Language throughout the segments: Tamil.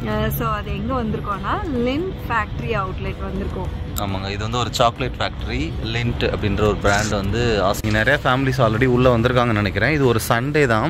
ஸோ அது எங்கே வந்திருக்கோம்னா லின் ஃபேக்ட்ரி அவுட்லெட் வந்திருக்கோம் ஆமாங்க இது வந்து ஒரு சாக்லேட் ஃபேக்ட்ரி லிண்ட் அப்படின்ற ஒரு பிராண்ட் வந்து ஆஸ்- இங்க நிறைய ஃபேமிலிஸ் ஆல்ரெடி உள்ளே வந்திருக்காங்கன்னு நினைக்கிறேன் இது ஒரு சண்டே தான்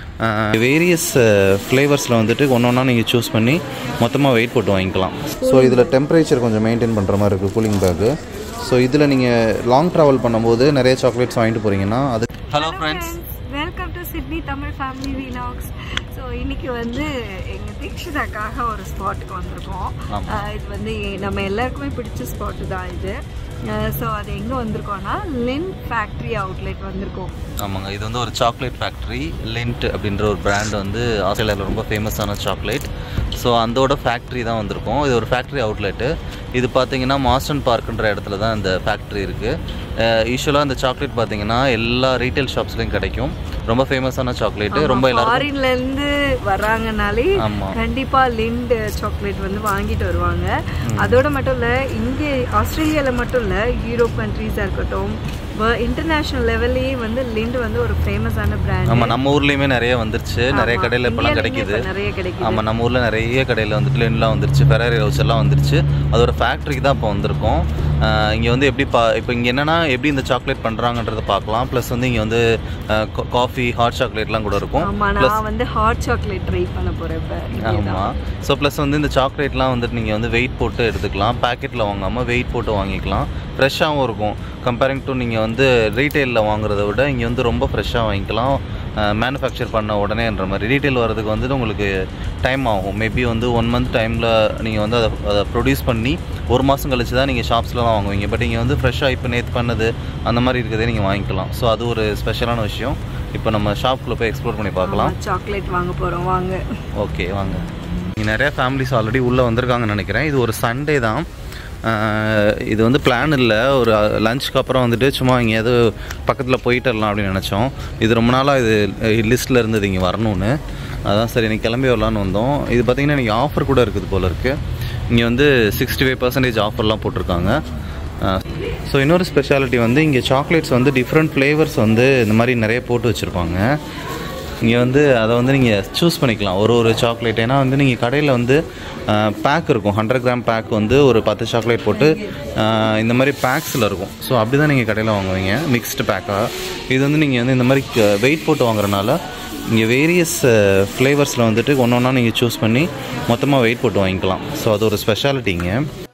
வேரியஸ் ஃப்ளேவர்ஸில் வந்துட்டு ஒன்று ஒன்றா நீங்கள் சூஸ் பண்ணி மொத்தமாக வெயிட் போட்டு வாங்கிக்கலாம் ஸோ இதில் டெம்பரேச்சர் கொஞ்சம் மெயின்டைன் பண்ணுற மாதிரி இருக்குது கூலிங் பேக்கு ஸோ இதில் நீங்கள் லாங் ட்ராவல் பண்ணும்போது நிறைய சாக்லேட்ஸ் வாங்கிட்டு போகிறீங்கன்னா அது hello friends welcome to Sydney Tamil family வீலாக்ஸ் ஸோ இன்னைக்கு வந்து எங்கள் தீக்ஷிதாக்காக ஒரு ஸ்பாட்டுக்கு வந்திருக்கோம் ஆமா. அஹ் இது வந்து நம்ம எல்லாருக்குமே பிடிச்ச ஸ்பாட்டு தான் இது ஸோ அது எங்கே வந்திருக்கோம்னா லின் ஃபேக்ட்ரி அவுட்லெட் வந்திருக்கோம் ஆமாங்க இது வந்து ஒரு சாக்லேட் ஃபேக்ட்ரி லிண்ட் அப்படின்ற ஒரு பிராண்ட் வந்து ஆஸ்திரேலியாவில் ரொம்ப ஃபேமஸான சாக்லேட் ஸோ அதோட ஃபேக்ட்ரி தான் வந்திருக்கோம் இது ஒரு ஃபேக்ட்ரி அவுட்லெட்டு இது பார்த்தீங்கன்னா மாஸ்டன் பார்க்குன்ற இடத்துல தான் இந்த ஃபேக்ட்ரி இருக்குது யூஸ்வலாக இந்த சாக்லேட் பார்த்தீங்கன்னா எல்லா ரீட்டைல் ஷாப்ஸ்லையும் கிடைக்கும் ரொம்ப ஃபேமஸான சாக்லேட்டு ரொம்ப எல்லாரும் ஃபாரின்ல இருந்து வர்றாங்கனாலே ஆமா. கண்டிப்பா லிண்ட் சாக்லேட் வந்து வாங்கிட்டு வருவாங்க அதோட மட்டும் இல்ல இங்கே ஆஸ்திரேலியால மட்டும் இல்ல யூரோப் கண்ட்ரீஸா இருக்கட்டும் இன்டர்நேஷனல் லெவல்லையே வந்து லிண்ட் வந்து ஒரு ஃபேமஸான பிராண்ட் ஆமாம் நம்ம ஊர்லேயுமே நிறைய வந்துருச்சு நிறைய கடையில் இப்போலாம் கிடைக்குது நிறைய கிடைக்குது ஆமாம் நம்ம ஊரில் நிறைய கடையில் வந்துட்டு லின்லாம் வந்துருச்சு ஃபெராரி ஹவுஸ் எல்லாம் வந்துருச்சு அதோட ஃபேக்ட்ரிக்கு தான் இப்போ வந்திருக்கோம் இங்கே வந்து எப்படி பா இப்போ இங்கே என்னென்னா எப்படி இந்த சாக்லேட் பண்ணுறாங்கன்றதை பார்க்கலாம் ப்ளஸ் வந்து இங்கே வந்து காஃபி ஹாட் சாக்லேட்லாம் கூட இருக்கும் ஆமா நான் வந்து ஹாட் சாக்லேட் ட்ரை பண்ண போறேன் இப்ப ஆமாம் ஸோ ப்ளஸ் வந்து இந்த சாக்லேட்லாம் வந்துட்டு நீங்கள் வந்து வெயிட் போட்டு எடுத்துக்கலாம் பேக்கெட்டில் வாங்காமல் வெயிட் போட்டு வாங்கிக்கலாம் ஃப்ரெஷ்ஷாகவும் இருக்கும் கம்பேரிங் டு நீங்கள் வந்து ரீட்டெயிலில் வாங்குறத விட இங்கே வந்து ரொம்ப ஃப்ரெஷ்ஷாக வாங்கிக்கலாம் மேனுஃபேக்சர் பண்ண உடனேன்ற மாதிரி ரீட்டைல் வரதுக்கு வந்துட்டு உங்களுக்கு டைம் ஆகும் மேபி வந்து ஒன் மந்த் டைமில் நீங்கள் வந்து அதை அதை ப்ரொடியூஸ் பண்ணி ஒரு மாதம் கழிச்சு தான் நீங்கள் ஷாப்ஸ்லாம் வாங்குவீங்க பட் இங்கே வந்து ஃப்ரெஷ்ஷாக இப்போ நேற்று பண்ணது அந்த மாதிரி இருக்கிறதே நீங்கள் வாங்கிக்கலாம் ஸோ அது ஒரு ஸ்பெஷலான விஷயம் இப்போ நம்ம ஷாப்புக்குள்ளே போய் எக்ஸ்ப்ளோர் பண்ணி பார்க்கலாம் சாக்லேட் வாங்க போறோம் வாங்க ஓகே வாங்க இங்கே நிறைய ஃபேமிலிஸ் ஆல்ரெடி உள்ளே வந்திருக்காங்கன்னு நினைக்கிறேன் இது ஒரு சண்டே தான் ஆஹ் இது வந்து பிளான் இல்லை ஒரு லஞ்சுக்கு அப்புறம் வந்துட்டு சும்மா எங்கேயாவது பக்கத்தில் போயிட்டு வரலாம் அப்படின்னு நினச்சோம் இது ரொம்ப நாளாக இது லிஸ்ட்டில் இருந்தது இங்கே வரணும்னு அதான் சரி இன்னைக்கு கிளம்பி வரலான்னு வந்தோம் இது பார்த்திங்கன்னா இன்றைக்கி ஆஃபர் கூட இருக்குது போல் இருக்குது இங்கே வந்து சிக்ஸ்டி ஃபைவ் பர்சன்டேஜ் ஆஃபர்லாம் போட்டிருக்காங்க ஸோ இன்னொரு ஸ்பெஷாலிட்டி வந்து இங்கே சாக்லேட்ஸ் வந்து டிஃப்ரெண்ட் ஃப்ளேவர்ஸ் வந்து இந்த மாதிரி நிறைய போட்டு வச்சுருப்பாங்க இங்கே வந்து அதை வந்து நீங்கள் சூஸ் பண்ணிக்கலாம் ஒரு ஒரு சாக்லேட் ஏன்னா வந்து நீங்கள் கடையில் வந்து பேக் இருக்கும் ஹண்ட்ரட் கிராம் பேக் வந்து ஒரு பத்து சாக்லேட் போட்டு அஹ், இந்த மாதிரி பேக்ஸில் இருக்கும் ஸோ அப்படி தான் நீங்கள் கடையில் வாங்குவீங்க மிக்ஸ்டு பேக்காக இது வந்து நீங்கள் வந்து இந்த மாதிரி வெயிட் போட்டு வாங்குறனால இங்கே வேரியஸ் ஃப்ளேவர்ஸில் வந்துட்டு ஒன்று ஒன்றா நீங்கள் சூஸ் பண்ணி மொத்தமாக வெயிட் போட்டு வாங்கிக்கலாம் ஸோ அது ஒரு ஸ்பெஷாலிட்டிங்க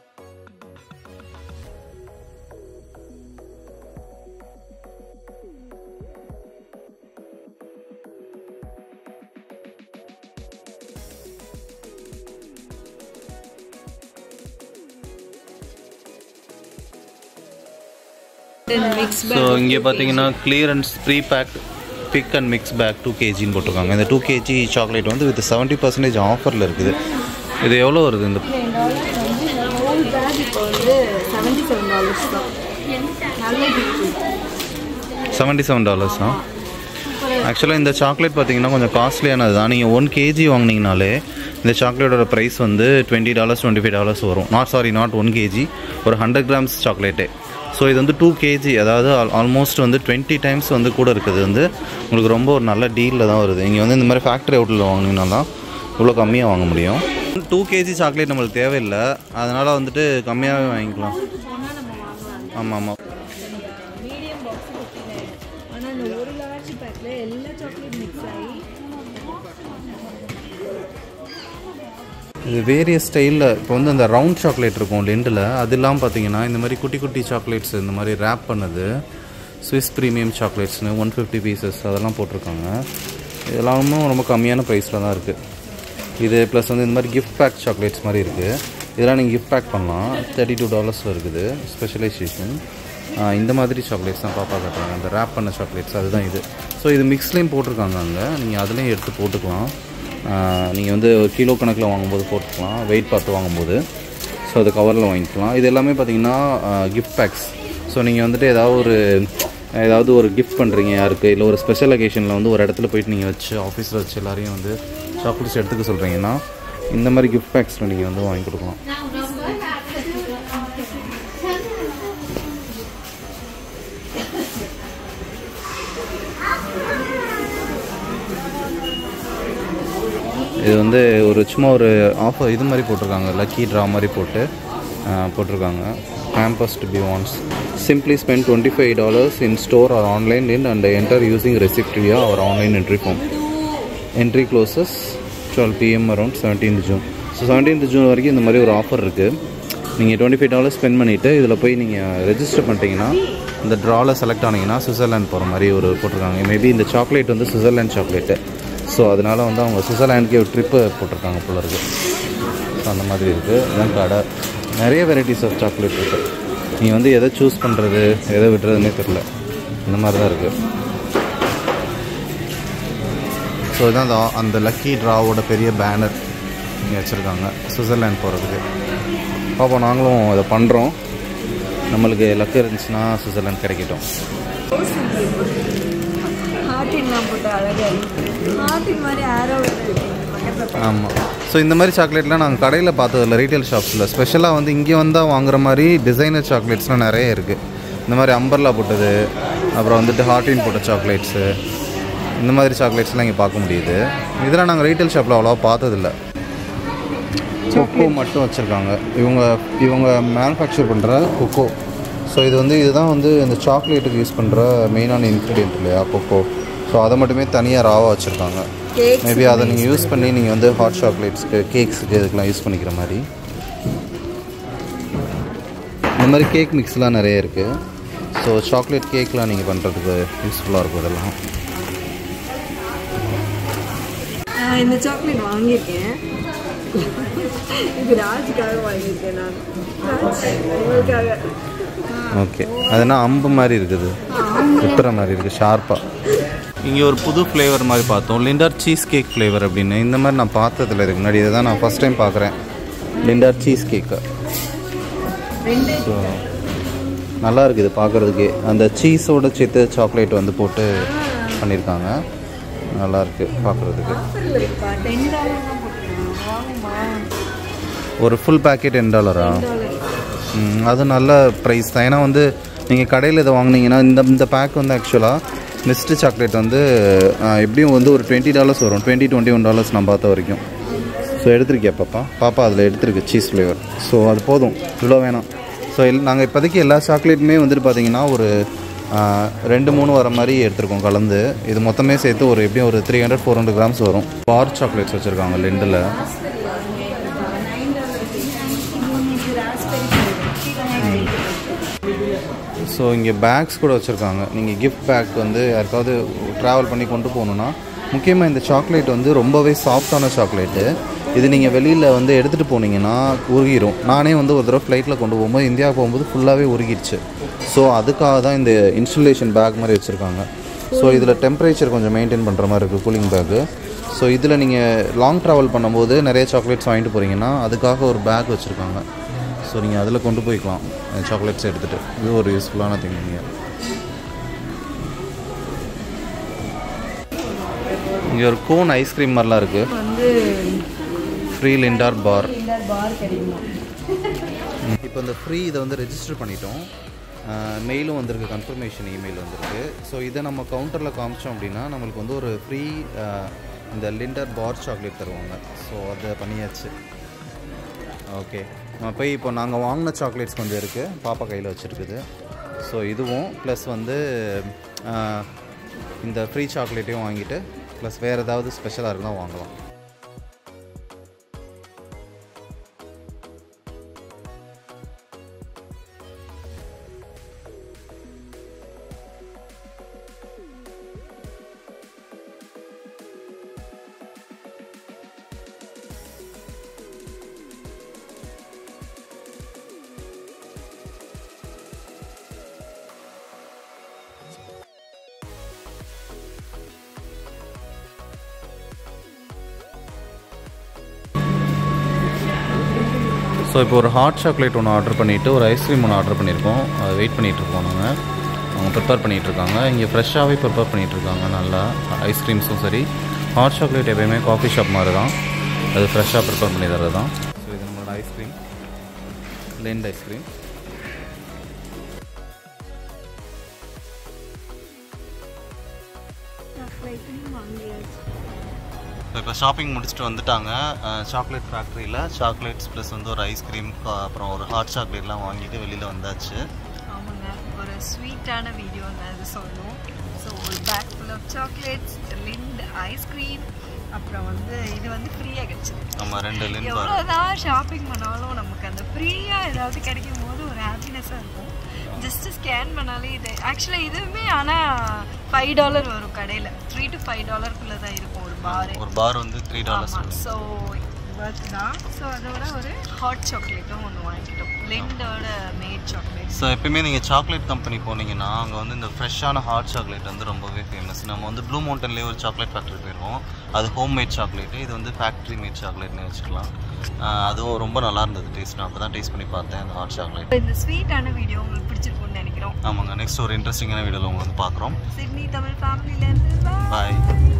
மிக்ஸ் ஸோ இங்கே பார்த்தீங்கன்னா clearance pre pack pick and mix pack two கேஜின்னு போட்டிருக்காங்க இந்த டூ கேஜி சாக்லேட் வந்து வித் செவன்ட்டி பர்சன்டேஜ் ஆஃபரில் இருக்குது இது எவ்வளோ வருது இந்த ஹோல் பேக் இப்போ வந்து செவன்டி செவன் டாலர்ஸ் தான் நல்ல டீல் செவன்ட்டி செவன் டாலர்ஸ் தான் ஆக்சுவலாக இந்த சாக்லேட் பார்த்தீங்கன்னா கொஞ்சம் காஸ்ட்லியானது தான் நீங்கள் ஒன் கேஜி வாங்கினீங்கனாலே இந்த சாக்லேட்டோட ப்ரைஸ் வந்து twenty dollars twenty five dollars வரும் not sorry not one KG ஒரு ஹண்ட்ரட் கிராம்ஸ் சாக்லேட்டே ஸோ இது வந்து டூ கேஜி அதாவது ஆல்மோஸ்ட் வந்து டுவெண்ட்டி டைம்ஸ் வந்து கூட இருக்குது வந்து உங்களுக்கு ரொம்ப ஒரு நல்ல டீலில் தான் வருது இங்கே வந்து இந்த மாதிரி ஃபேக்ட்ரி அவுட்டில் வாங்கினீங்கன்னா தான் இவ்வளோ கம்மியாக வாங்க முடியும் டூ கேஜி சாக்லேட் நம்மளுக்கு தேவையில்லை அதனால் வந்துட்டு கம்மியாகவே வாங்கிக்கலாம் ஆமாம் ஆமாம் மீடியம் பாக்ஸ் ஃபிஃப்டி ஆனால் இந்த ஒரு லார்ஜ் பேக்கில் எல்லா சாக்லேட் மிக்ஸ் ஆகி இது வேரியஸ் ஸ்டைலில் இப்போ வந்து அந்த ரவுண்ட் சாக்லேட் இருக்கும் லெண்டில் அது இல்லாமல் பார்த்தீங்கன்னா இந்த மாதிரி குட்டி குட்டி சாக்லேட்ஸ் இந்த மாதிரி ரேப் பண்ணது ஸ்விஸ் ப்ரீமியம் சாக்லேட்ஸ்னு ஒன் ஃபிஃப்டி பீசஸ் அதெல்லாம் போட்டிருக்காங்க இதெல்லாமும் ரொம்ப கம்மியான ப்ரைஸில் தான் இருக்குது இது ப்ளஸ் வந்து இந்த மாதிரி கிஃப்ட் பேக் சாக்லேட்ஸ் மாதிரி இருக்குது இதெல்லாம் நீங்கள் கிஃப்ட் பேக் பண்ணலாம் தேர்ட்டி டூ டாலர்ஸில் இருக்குது ஸ்பெஷலைசேஷன் இந்த மாதிரி சாக்லேட்ஸ் தான் பாப்பா காட்டுறாங்க அந்த ரேப் பண்ண சாக்லேட்ஸ் அதுதான் இது ஸோ இது மிக்ஸ்லேயும் போட்டிருக்காங்க அங்கே நீங்கள் அதுலேயும் எடுத்து போட்டுக்கலாம் நீங்கள் வந்து ஒரு கிலோ கணக்கில் வாங்கும்போது போட்டுக்கலாம் வெயிட் பார்த்து வாங்கும்போது ஸோ அது கவரில் வாங்கிக்கலாம் இது எல்லாமே பார்த்தீங்கன்னா கிஃப்ட் பேக்ஸ் ஸோ நீங்கள் வந்துட்டு ஏதாவது ஒரு ஏதாவது ஒரு கிஃப்ட் பண்ணுறீங்க யாருக்கு இல்லை ஒரு ஸ்பெஷல் அகேஷனில் வந்து ஒரு இடத்துல போயிட்டு நீங்கள் வச்சு ஆஃபீஸில் வச்சு எல்லாரையும் வந்து சாக்லேட்ஸ் எடுத்துக்க சொல்கிறீங்கன்னா இந்த மாதிரி கிஃப்ட் பேக்ஸில் நீங்கள் வந்து வாங்கி கொடுக்கலாம் இது வந்து ஒரு சும்மா ஒரு ஆஃபர் இது மாதிரி போட்டிருக்காங்க லக்கி ட்ரா மாதிரி போட்டு ஆஹ், போட்டிருக்காங்க campus to be wants simply spend twenty five dollars in store or online in and enter using receipt via our online entry form entry closes twelve PM around seventeenth June so seventeenth June வரைக்கும் இந்த மாதிரி ஒரு ஆஃபர் இருக்குது நீங்கள் டுவெண்ட்டி ஃபைவ் டாலர் ஸ்பெண்ட் பண்ணிவிட்டு இதில் போய் நீங்கள் ரெஜிஸ்டர் பண்ணிட்டீங்கன்னா இந்த ட்ராவில் செலக்ட் ஆனீங்கன்னா சுவிட்சர்லாண்ட் போகிற மாதிரி ஒரு போட்டிருக்காங்க மேபி இந்த சாக்லேட் வந்து சுவிட்சர்லாண்ட் சாக்லேட்டு ஸோ அதனால வந்து அவங்க சுவிட்சர்லாண்டுக்கே ஒரு ட்ரிப்பு போட்டிருக்காங்க போல இருக்குது ஸோ அந்த மாதிரி இருக்குது இதான் கடை நிறைய வெரைட்டிஸ் ஆஃப் சாக்லேட் இருக்குது நீங்கள் வந்து எதை சூஸ் பண்ணுறது எதை விடுறதுனே தெரில இந்த மாதிரி தான் இருக்குது ஸோ இதான் அந்த அந்த லக்கி ட்ராவோட பெரிய பேனர் இங்கே வச்சுருக்காங்க சுவிட்சர்லாண்ட் போகிறதுக்கு பாப்போம் நாங்களும் இதை பண்ணுறோம் நம்மளுக்கு லக்கு இருந்துச்சுன்னா சுவிட்சர்லாண்ட் கிடைக்கட்டும் ஹார்டின்லாம் போட்டு அழகாக இருக்கு ஹார்டின் மாதிரி ஆரோ பக்கத்தில் ஆமாம் ஸோ இந்த மாதிரி சாக்லேட்லாம் நாங்கள் கடையில் பார்த்ததில்ல ரீட்டைல் ஷாப்ஸில் ஸ்பெஷலாக வந்து இங்கே வந்தால் வாங்குற மாதிரி டிசைனர் சாக்லேட்ஸ்லாம் நிறைய இருக்குது இந்த மாதிரி அம்பர்லா போட்டது அப்புறம் வந்துட்டு ஹார்டின் போட்ட சாக்லேட்ஸு இந்த மாதிரி சாக்லேட்ஸ்லாம் இங்கே பார்க்க முடியுது இதெல்லாம் நாங்கள் ரீட்டைல் ஷாப்பில் அவ்வளோவா பார்த்ததில்ல கொக்கோ மட்டும் வச்சுருக்காங்க இவங்க இவங்க மேனுஃபேக்சர் பண்ணுற கொக்கோ ஸோ இது வந்து இதுதான் வந்து இந்த சாக்லேட்டுக்கு யூஸ் பண்ணுற மெயினான இன்க்ரீடியன்ட் இல்லையா கொக்கோ ஸோ அதை மட்டுமே தனியாக ராவாக வச்சுருக்காங்க கேக் மேபி அதை நீங்கள் யூஸ் பண்ணி நீங்கள் வந்து ஹாட் சாக்லேட்ஸ்க்கு கேக்ஸுக்கு இதுக்கெலாம் யூஸ் பண்ணிக்கிற மாதிரி இந்த மாதிரி கேக் மிக்ஸ்லாம் நிறைய இருக்குது ஸோ சாக்லேட் கேக்லாம் நீங்கள் பண்ணுறதுக்கு யூஸ்ஃபுல்லாக இருக்கும் இதெல்லாம் நான் இந்த சாக்லேட் வாங்கியிருக்கேன் இது ராஜுக்காக வாங்கியிருக்கேன் நான் ராஜ், உங்களுக்காக ஓகே அதுனா அம்பு மாதிரி இருக்குது குத்துற மாதிரி இருக்குது ஷார்ப்பாக இங்கே ஒரு புது ஃப்ளேவர் மாதிரி பார்த்தோம் லிண்டர் சீஸ் கேக் ஃப்ளேவர் அப்படின்னு இந்த மாதிரி நான் பார்த்ததில்ல இதுக்கு முன்னாடி இதை தான் நான் ஃபஸ்ட் டைம் பார்க்குறேன் லிண்டர் சீஸ் கேக்கு ரெண்டு ஸோ நல்லா இருக்குது பார்க்குறதுக்கே அந்த சீஸோட சேர்த்து சாக்லேட் வந்து போட்டு பண்ணியிருக்காங்க நல்லா இருக்கு பார்க்குறதுக்கு ஆஃபரில் இருக்கா டென் டாலர் தான் போட்டுருக்காங்க வாங்குமா ஒரு ஃபுல் பேக்கெட் டென் டாலரா டாலர் ம், அது நல்ல ப்ரைஸ் தான் ஏன்னா வந்து நீங்கள் கடையில் இதை வாங்குனீங்கன்னா இந்த இந்த பேக் வந்து ஆக்சுவலாக மிஸ்டு சாக்லேட் வந்து ஆ, எப்படியும் வந்து ஒரு டுவெண்ட்டி டாலர்ஸ் வரும் டுவெண்ட்டி டுவெண்ட்டி ஒன் டாலர்ஸ் நான் பார்த்த வரைக்கும் ஸோ எடுத்திருக்கியா பாப்பா பாப்பா அதில் எடுத்திருக்கு சீஸ் ஃப்ளேவர் ஸோ அது போதும் இவ்வளோ வேணாம் ஸோ எல் நாங்கள் இப்போதைக்கு எல்லா சாக்லேட்டுமே வந்துட்டு பார்த்தீங்கன்னா ஒரு ஆ, ரெண்டு மூணு வர மாதிரி எடுத்திருக்கோம் கலந்து இது மொத்தமே சேர்த்து ஒரு எப்படியும் ஒரு three hundred four hundred grams வரும் பார் சாக்லேட்ஸ் வச்சுருக்காங்க லெண்டில் ஸோ இங்கே பேக்ஸ் கூட வச்சுருக்காங்க நீங்கள் கிஃப்ட் பேக் வந்து யாருக்காவது ட்ராவல் பண்ணி கொண்டு போகணுன்னா முக்கியமாக இந்த சாக்லேட் வந்து ரொம்பவே சாஃப்டான சாக்லேட்டு இது நீங்கள் வெளியில் வந்து எடுத்துகிட்டு போனீங்கன்னா உருகிரும் நானே வந்து ஒரு தடவை ஃப்ளைட்டில் கொண்டு போகும்போது இந்தியா போகும்போது ஃபுல்லாகவே உருகிருச்சு ஸோ அதுக்காக தான் இந்த இன்ஸ்டலேஷன் பேக் மாதிரி வச்சுருக்காங்க ஸோ இதில் டெம்பரேச்சர் கொஞ்சம் மெயின்டைன் பண்ணுற மாதிரி இருக்குது கூலிங் பேக்கு ஸோ இதில் நீங்கள் லாங் ட்ராவல் பண்ணும்போது நிறைய சாக்லேட்ஸ் வாங்கிட்டு போகிறீங்கன்னா அதுக்காக ஒரு பேக் வச்சுருக்காங்க ஸோ நீங்கள் அதில் கொண்டு போய்க்கலாம் சாக்லேட்ஸ் எடுத்துகிட்டு இது ஒரு யூஸ்ஃபுல்லான திங் நீங்கள் இங்கே ஒரு கோன் ஐஸ்கிரீம் மாதிரிலாம் இருக்குது வந்து ஃப்ரீ லிண்டார் பார் இந்த பார் கிடைக்குமா இப்போ இந்த ஃப்ரீ இதை வந்து ரெஜிஸ்டர் பண்ணிட்டோம் மெயிலும் வந்திருக்கு கன்ஃபர்மேஷன் இமெயில் வந்திருக்கு ஸோ இதை நம்ம கவுண்டரில் காமிச்சோம் அப்படின்னா நம்மளுக்கு வந்து ஒரு ஃப்ரீ இந்த லிண்டர் பார் சாக்லேட் தருவாங்க ஸோ அதை பண்ணியாச்சு ஓகே நம்ம போய் இப்போ நாங்கள் வாங்கின சாக்லேட்ஸ் கொஞ்சம் இருக்குது பாப்பா கையில் வச்சுருக்குது ஸோ இதுவும் ப்ளஸ் வந்து ஆஹ், இந்த ஃப்ரீ சாக்லேட்டையும் வாங்கிட்டு ப்ளஸ் வேறு ஏதாவது ஸ்பெஷலாக இருந்தால் வாங்கலாம் ஸோ இப்போ ஒரு ஹாட் சாக்லேட் ஒன்று ஆர்டர் பண்ணிவிட்டு ஒரு ஐஸ்கிரீம் ஒன்று ஆர்டர் பண்ணியிருக்கோம் அதை வெயிட் பண்ணிகிட்டு இருக்கோம் நாங்கள் அவங்க ப்ரிப்பேர் பண்ணிகிட்டு இருக்காங்க இங்கே ஃப்ரெஷ்ஷாகவே ப்ரிப்பேர் பண்ணிகிட்டு இருக்காங்க நல்லா ஐஸ்கிரீம்ஸும் சரி ஹாட் சாக்லேட் எப்பயுமே காஃபி ஷாப் மாதிரி தான் அது ஃப்ரெஷ்ஷாக ப்ரிப்பேர் பண்ணி தரது தான் ஸோ இது நம்மளோட ஐஸ்கிரீம் லெண்ட் ஐஸ்கிரீம் சாக்லேட்டும் வாங்கியாச்சு இப்போ ஷாப்பிங் முடிச்சுட்டு வந்துட்டாங்க சாக்லேட் ஃபேக்ட்ரியில் சாக்லேட்ஸ் ப்ளஸ் வந்து ஒரு ஐஸ்கிரீம் அப்புறம் ஒரு ஹாட் சாக்லேட்லாம் வாங்கிட்டு வெளியில் வந்தாச்சு ஆமாங்க ஒரு ஸ்வீட்டான வீடியோ தான் இது சொல்லும் ஸோ ஒரு pack full of chocolates Lindt ice cream அப்புறம் வந்து இது வந்து ஃப்ரீயாக கிடைச்சிது நம்ம ரெண்டு லின் பார் எவ்வளோதான் ஷாப்பிங் பண்ணாலும் நமக்கு அந்த ஃப்ரீயாக ஏதாவது கிடைக்கும் போது ஒரு ஹாப்பினஸ்ஸாக இருக்கும் ஜஸ்ட் ஸ்கேன் பண்ணாலே இது ஆக்சுவலாக இதுவுமே ஆனால் ஃபைவ் டாலர் வரும் கடையில் த்ரீ டு ஃபைவ் டாலருக்குள்ளே தான் இருக்கும் ஒரு பாரு ஒரு பார் வந்து த்ரீ டாலர்ஸ் ஆமாம் ஸோ ஒர்த் தான் ஸோ அதோட ஒரு ஹாட் சாக்லேட்டும் ஒன்று வாங்கிட்டோம் லிண்டோட மேட் சாக்லேட் ஸோ எப்பயுமே நீங்கள் சாக்லேட் கம்பெனி போனீங்கன்னா அங்கே வந்து இந்த ஃப்ரெஷ்ஷான ஹாட் சாக்லேட் வந்து ரொம்பவே ஃபேமஸ் நம்ம வந்து ப்ளூ மவுண்டன்லேயே ஒரு சாக்லேட் ஃபேக்ட்ரி போயிடுவோம் அது ஹோம் மேட் சாக்லேட்டு இது வந்து ஃபேக்ட்ரி மேட் சாக்லேட்னு வச்சுக்கலாம் ஆஹ் அதுவும் ரொம்ப நல்லா இருந்தது டேஸ்ட் நான் அப்போ தான் டேஸ்ட் பண்ணி பார்த்தேன் அந்த ஹாட் சாக்லேட் இந்த ஸ்வீட்டான வீடியோ உங்களுக்கு பிடிச்சிருக்கும்னு நினைக்கிறோம் ஆமாங்க நெக்ஸ்ட் ஒரு இன்ட்ரெஸ்டிங்கான வீடியோவில் உங்களை வந்து பார்க்குறோம் சிட்னி தமிழ் ஃபேமிலியிலேருந்து பாய்